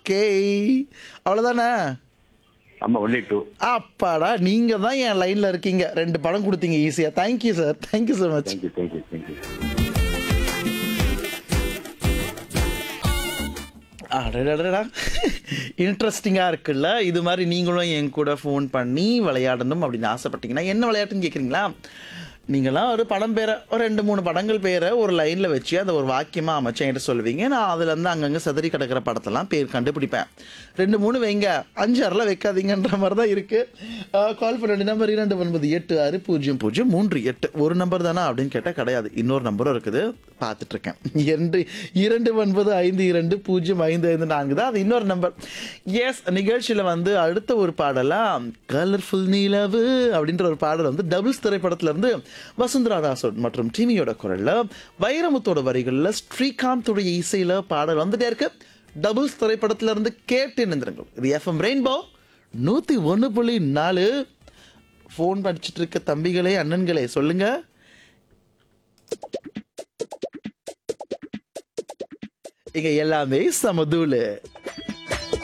okay அவ்வளோதானே ஆமா only two அப்பாடா நீங்கள் தான் என் லைனில் இருக்கீங்க ரெண்டு படம் கொடுத்தீங்க ஈஸியாக thank you sir thank you so much thank you thank you thank you அடடடடா இன்ட்ரெஸ்டிங்காக இருக்குல்ல இது மாதிரி நீங்களும் என் கூட ஃபோன் பண்ணி விளையாடணும் அப்படின்னு ஆசைப்பட்டீங்கன்னா என்ன விளையாட்டுன்னு கேட்குறீங்களா நீங்களாம் ஒரு படம் பேரை ஒரு ரெண்டு மூணு படங்கள் பேரை ஒரு லைனில் வச்சு அதை ஒரு வாக்கியமாக அமைச்சு என்கிட்ட சொல்லுவீங்க நான் அதுலேருந்து அங்கங்கே சதறி கிடக்கிற படத்தெல்லாம் பேர் கண்டுபிடிப்பேன் ரெண்டு மூணு வைங்க அஞ்சாறுலாம் வைக்காதீங்கன்ற மாதிரி தான் இருக்குது கால் பண்ண வேண்டிய நம்பர் இரண்டு ஒன்பது எட்டு ஆறு பூஜ்ஜியம் பூஜ்ஜியம் மூன்று எட்டு ஒரு நம்பர் தானா அப்படின்னு கேட்டால் கிடையாது இன்னொரு நம்பரும் இருக்குது பார்த்துட்ருக்கேன் இரண்டு இரண்டு ஒன்பது ஐந்து இரண்டு பூஜ்ஜியம் ஐந்து ஐந்து நான்கு தான் அது இன்னொரு நம்பர் எஸ் நிகழ்ச்சியில் வந்து அடுத்த ஒரு பாடலாம் கலர்ஃபுல் நிலவு அப்படின்ற ஒரு பாடல் வந்து டபுள்ஸ் திரைப்படத்துல இருந்து வசுந்தரா ராசோட் மற்றும் டிமியோட குரல்ல வைரமுத்தோட வரிகள்ல ஸ்ரீகாந்தோடைய இசையில பாடல் வந்துட்டே இருக்கு டபுள்ஸ் திரைப்படத்துல இருந்து கேட்டு நிந்திருங்கள் இது எஃப்எம் ரெயின்போ நூத்தி ஒன்று புள்ளி நாலு ஃபோன் படிச்சுட்டு இருக்க தம்பிகளே அண்ணன்களே சொல்லுங்க இங்க எல்லாமே சமதூளு